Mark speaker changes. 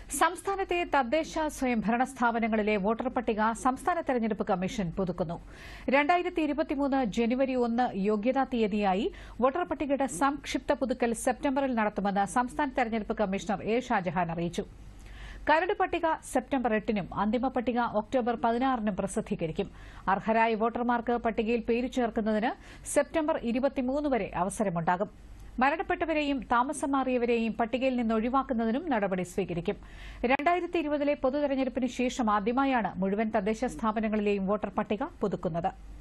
Speaker 1: സംസ്ഥാനത്തെ തദ്ദേശ സ്വയംഭരണ സ്ഥാപനങ്ങളിലെ വോട്ടർ പട്ടിക സംസ്ഥാന തെരഞ്ഞെടുപ്പ് കമ്മീഷൻ പുതുക്കുന്നു രണ്ടായിരത്തി ഇരുപത്തിമൂന്ന് ജനുവരി ഒന്ന് യോഗ്യതാ തീയതിയായി വോട്ടർ പട്ടികയുടെ സംക്ഷിപ്ത പുതുക്കൽ സെപ്റ്റംബറിൽ നടത്തുമെന്ന് സംസ്ഥാന തെരഞ്ഞെടുപ്പ് കമ്മീഷണർ എ ഷാജഹാൻ അറിയിച്ചു കരട് പട്ടിക സെപ്റ്റംബർ എട്ടിനും അന്തിമ പട്ടിക ഒക്ടോബർ പതിനാറിനും പ്രസിദ്ധീകരിക്കും അർഹരായ വോട്ടർമാർക്ക് പട്ടികയിൽ പേര് ചേർക്കുന്നതിന് സെപ്റ്റംബർ ഇരുപത്തിമൂന്ന് വരെ അവസരമുണ്ടാകും മരണപ്പെട്ടവരെയും താമസം മാറിയവരെയും പട്ടികയിൽ നിന്ന് ഒഴിവാക്കുന്നതിനും നടപടി സ്വീകരിക്കും രണ്ടായിരത്തി ഇരുപതിലെ പൊതുതെരഞ്ഞെടുപ്പിന് ശേഷം ആദ്യമായാണ് മുഴുവൻ തദ്ദേശ സ്ഥാപനങ്ങളിലെയും വോട്ടർ പട്ടിക പുതുക്കുന്നത്